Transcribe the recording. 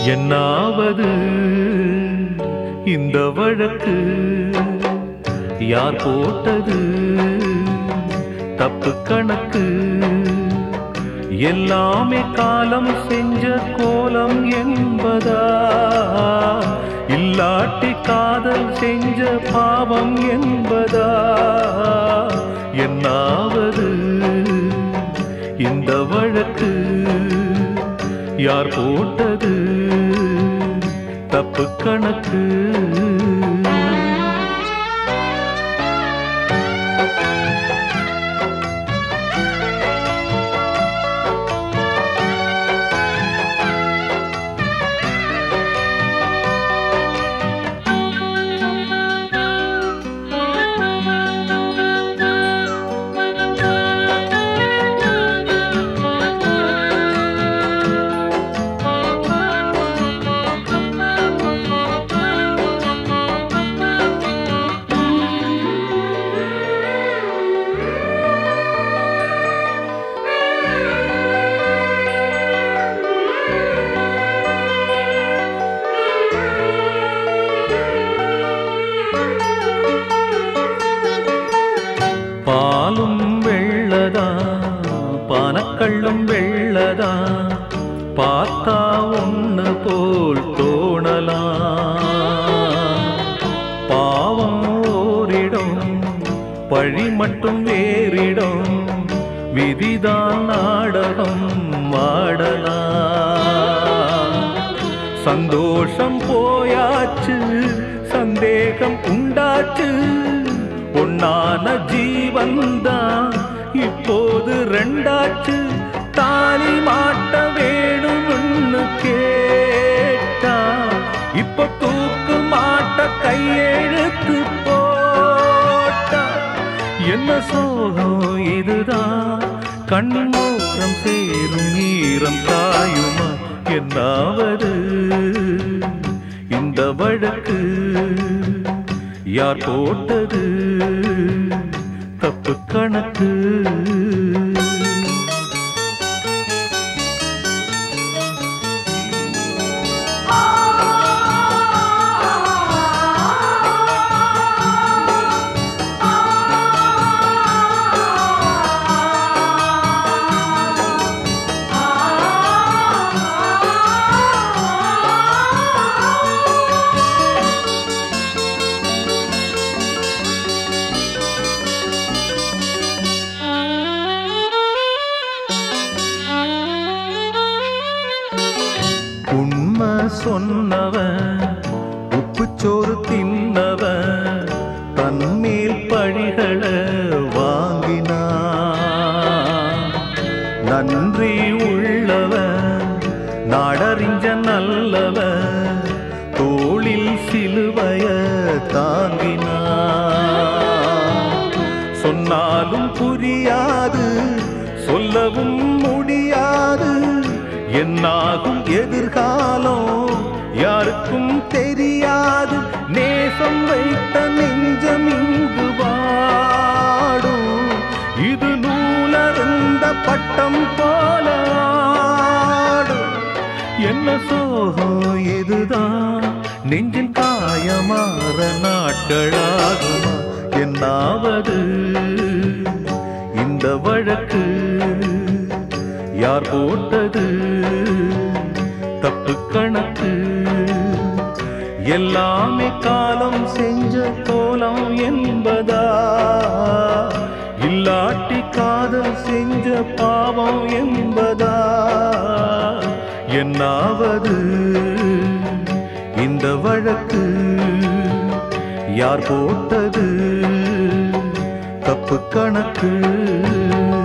என்னாவது இந்த வழக்கு யார் போட்டது தப்பு கணக்கு எல்லாமே காலம் செஞ்ச கோலம் என்பதா இல்லாட்டி காதல் செஞ்ச பாவம் என்பதா என்னாவது இந்த வழக்கு யார் போட்டது தப்பு கணக்கு பாலும் வெள்ளதா பனக்கள்ளும் வெள்ளதா பார்த்தா ஒண்ணு போல் தோணலாம் பாவம் ஓரிடம் பழி மட்டும் வேறிடம் விதிதான் நாடகம் ஆடலாம் சந்தோஷம் போயாச்சு சந்தேகம் உண்டாச்சு பொன்னான ஜீவன்தான் இப்போது ரெண்டாச்சு தாலி மாட்ட வேணும்னு கேட்டா இப்ப தூக்கு மாட்ட கையெழுத்து போட்டா என்ன சோகம் இதுதான் கண்ணோரம் சேரும் ஈரம் காயுமா என்னாவது இந்த வழக்கு யார் போட்டது தப்பு கணக்கு உண்மை சொன்னவன் உப்புச்சோறு தின்னவன் தன்மேல் பழிகளை வாங்கினான் நன்றி உள்ளவன் நாடறிஞ்ச நல்லவன் தோளில் சிலுவைய தாங்கினான் சொன்னாலும் புரியாது சொல்லவும் முடியாது என்னாகும் எதிர்காலம் யாருக்கும் தெரியாது நேசம் வைத்த நெஞ்சம் இங்கு வாடும் இது நூலருந்த பட்டம் போல ஆடும். என்ன சோகம் இதுதான் நெஞ்சின் காயமாற நாட்களாகுமா என்னாவது இந்த வழக்கு யார் போட்டது தப்பு கணக்கு எல்லாமே காலம் செஞ்ச கோலம் என்பதா இல்லாட்டி காதல் செஞ்ச பாவம் என்பதா என்னாவது இந்த வழக்கு யார் போட்டது தப்பு கணக்கு